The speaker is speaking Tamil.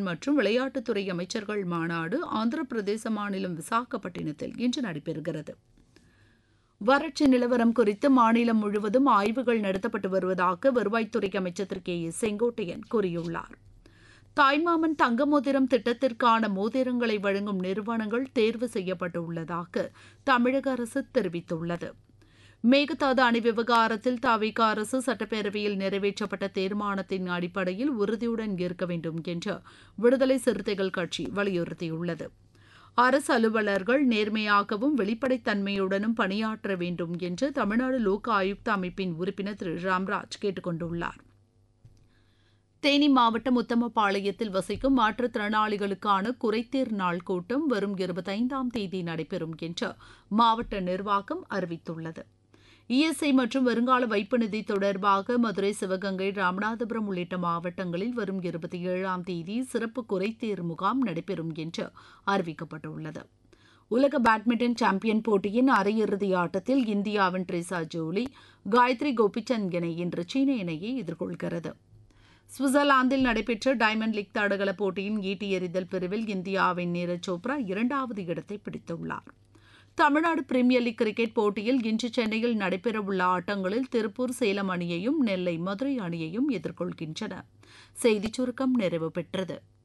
வேளாண் மற்றும் விளையாட்டுத்துறை அமைச்சர்கள் மாநாடு ஆந்திர பிரதேச மாநிலம் விசாகப்பட்டினத்தில் இன்று நடைபெறுகிறது வறட்சி நிலவரம் குறித்து மாநிலம் முழுவதும் ஆய்வுகள் நடத்தப்பட்டு வருவதாக வருவாய்த்துறை அமைச்சர் திரு கே ஏ செங்கோட்டையன் கூறியுள்ளார் தாய்மாமன் தங்க மோதிரம் திட்டத்திற்கான மோதிரங்களை வழங்கும் நிறுவனங்கள் தேர்வு செய்யப்பட்டுள்ளதாக தமிழக அரசு தெரிவித்துள்ளது மேகதாது அணை விவகாரத்தில் தவிக அரசு சட்டப்பேரவையில் நிறைவேற்றப்பட்ட தீர்மானத்தின் அடிப்படையில் உறுதியுடன் இருக்க வேண்டும் என்று விடுதலை சிறுத்தைகள் கட்சி வலியுறுத்தியுள்ளது அரசு அலுவலர்கள் நேர்மையாகவும் வெளிப்படைத்தன்மையுடனும் பணியாற்ற வேண்டும் என்று தமிழ்நாடு லோக் ஆயுக்த அமைப்பின் உறுப்பினர் திரு ராம்ராஜ் கேட்டுக் கொண்டுள்ளார் தேனி மாவட்டம் உத்தமபாளையத்தில் வசிக்கும் மாற்றுத்திறனாளிகளுக்கான குறைதீர் நாள் கூட்டம் வரும் இருபத்தைந்தாம் தேதி நடைபெறும் என்று மாவட்ட நிர்வாகம் அறிவித்துள்ளது இஎஸ்ஐ மற்றும் வருங்கால வைப்பு நிதி தொடர்பாக மதுரை சிவகங்கை ராமநாதபுரம் உள்ளிட்ட மாவட்டங்களில் வரும் இருபத்தி ஏழாம் தேதி சிறப்பு குறைதீர் முகாம் நடைபெறும் என்று அறிவிக்கப்பட்டுள்ளது உலக பேட்மிண்டன் சாம்பியன் போட்டியின் அரையிறுதி ஆட்டத்தில் இந்தியாவின் ட்ரிசா ஜோலி காயத்ரி கோபிச்சந்த் இணை இன்று சீன இணையை எதிர்கொள்கிறது சுவிட்சர்லாந்தில் நடைபெற்ற டைமண்ட் லீக் தடகள போட்டியின் ஈட்டி எறிதல் பிரிவில் இந்தியாவின் நீரஜ் சோப்ரா இரண்டாவது இடத்தை பிடித்துள்ளார் தமிழ்நாடு பிரீமியர் லீக் கிரிக்கெட் போட்டியில் இன்று சென்னையில் நடைபெறவுள்ள ஆட்டங்களில் திருப்பூர் சேலம் அணியையும் நெல்லை மதுரை அணியையும் எதிர்கொள்கின்றன செய்திச் சுருக்கம் நிறைவு பெற்றது